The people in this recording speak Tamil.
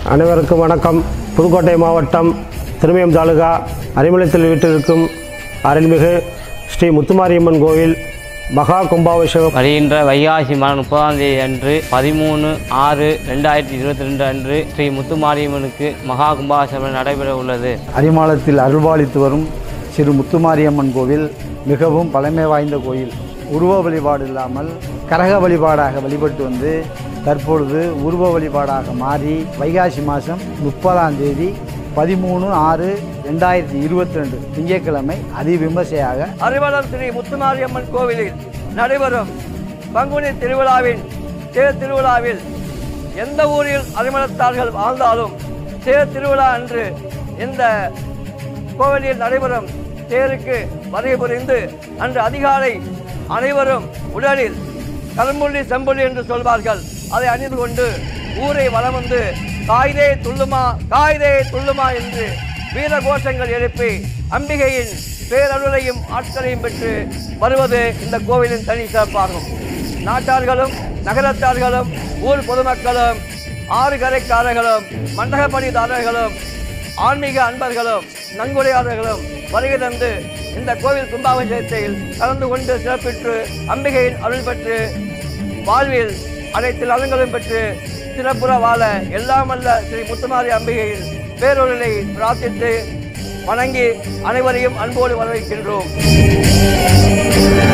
அனைவருக்கும் வணக்கம் புதுக்கோட்டை மாவட்டம் திருமயம் தாலுகா அரிமளத்தில் வீட்டிற்கும் அருள்மிகு ஸ்ரீ முத்துமாரியம்மன் கோவில் மகா கும்பாபிஷேகம் வருகின்ற வைகாசி மாதம் முப்பதாம் தேதி அன்று பதிமூணு ஆறு ரெண்டாயிரத்தி இருபத்தி ரெண்டு அன்று ஸ்ரீ முத்துமாரியம்மனுக்கு மகா கும்பாபிஷேகம் நடைபெற உள்ளது அரிமாளத்தில் அருள்பாலித்து வரும் சிறு முத்துமாரியம்மன் கோவில் மிகவும் பழமை வாய்ந்த கோயில் உருவ வழிபாடு இல்லாமல் கரக வழிபாடாக வழிபட்டு வந்து தற்பொழுது உருவ வழிபாடாக மாறி வைகாசி மாதம் முப்பதாம் தேதி பதிமூணு ஆறு ரெண்டாயிரத்தி இருபத்தி ரெண்டு திங்கட்கிழமை அதிவிமர்சையாக அறிவளம் ஸ்ரீ முத்துமாரியம்மன் கோவிலில் நடைபெறும் பங்குனி திருவிழாவின் தேர் திருவிழாவில் எந்த ஊரில் அறிமளத்தார்கள் வாழ்ந்தாலும் தேர் திருவிழா அன்று இந்த கோவிலில் நடைபெறும் தேருக்கு வருகை புரிந்து அன்று அதிகாலை அனைவரும் உடலில் கரும்புள்ளி செம்புள்ளி என்று சொல்வார்கள் அதை அணிந்து கொண்டு ஊரை வலம் வந்து காய்தே துள்ளுமா காய்தே துள்ளுமா என்று வீர கோஷங்கள் எழுப்பி அம்பிகையின் பேரருளையும் ஆட்களையும் பெற்று வருவது இந்த கோவிலின் தனி சிறப்பாகும் நாட்டார்களும் நகரத்தார்களும் ஊர் பொதுமக்களும் ஆறு கரைக்காரர்களும் மண்டகப்பணிதாரர்களும் ஆன்மீக அன்பர்களும் நன்கொடையாளர்களும் வருகை தந்து இந்த கோவில் கும்பாபிஷேகத்தில் கலந்து கொண்டு சிறப்பிற்று அம்பிகையின் அருள் பெற்று வாழ்வில் அனைத்து நலன்களும் பெற்று சிறப்புற வாழ எல்லாம் அல்ல ஸ்ரீ முத்துமாரி அம்பிகையின் பேரொருளை பிரார்த்தித்து வணங்கி அனைவரையும் அன்போடு வரவேற்கின்றோம்